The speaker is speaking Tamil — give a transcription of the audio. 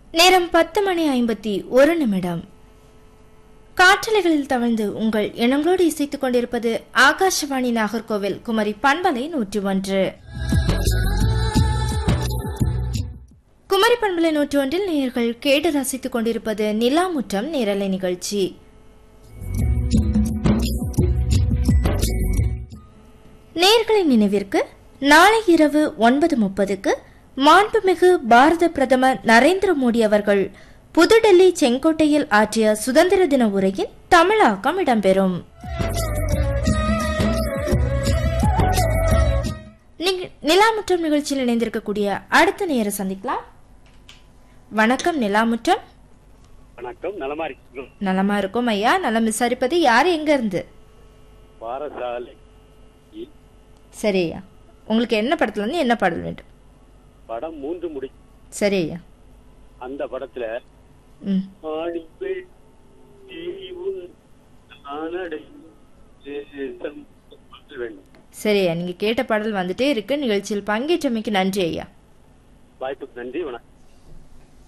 நேரம் பத்து மணி ஐம்பத்தி ஒரு நிமிடம் காற்றலைகளில் தவழ்ந்து உங்கள் இனங்களோடு இசைத்துக் கொண்டிருப்பது ஆகாஷவாணி நாகர்கோவில் குமரி பண்பலை நூற்றி ஒன்று குமரி பண்பலை நூற்றி ஒன்றில் நேயர்கள் கேட்டு ரசித்துக் கொண்டிருப்பது நிலாமுற்றம் நேரலை நிகழ்ச்சி நேர்களின் நினைவிற்கு நாளை இரவு ஒன்பது முப்பதுக்கு மாண்புமிகு பாரத பிரதமர் நரேந்திர மோடி அவர்கள் புதுடெல்லி செங்கோட்டையில் ஆற்றிய சுதந்திர தின உரையின் தமிழாக்கம் இடம்பெறும் நீங்க- நிலாமுற்றம் நிகழ்ச்சியில் இணைந்திருக்கக்கூடிய அடுத்த நேர சந்திக்கலாம் வணக்கம் நிலாமுற்றம் வணக்கம் நலமா இருக்கீங்க நலமா இருக்கும் ஐயா நலம் விசாரிப்பது யார் எங்க இருந்து பாரசாலை இ- சரி ஐயா உங்களுக்கு என்ன படத்துல இருந்து என்ன பாடல் வேண்டும் படம் மூன்று முடி சரி ஐயா அந்த படத்துல ம் ஆணிப்பெண் தீவும் நானடை தேசம் சொல்ல வேண்டும் சரி ஐயா நீங்க கேட்ட பாடல் வந்துட்டே இருக்கு நிகழ்ச்சியில் பங்கேற்றமைக்கு நன்றி ஐயா வாய்ப்புக்கு நன்றி வணக்கம்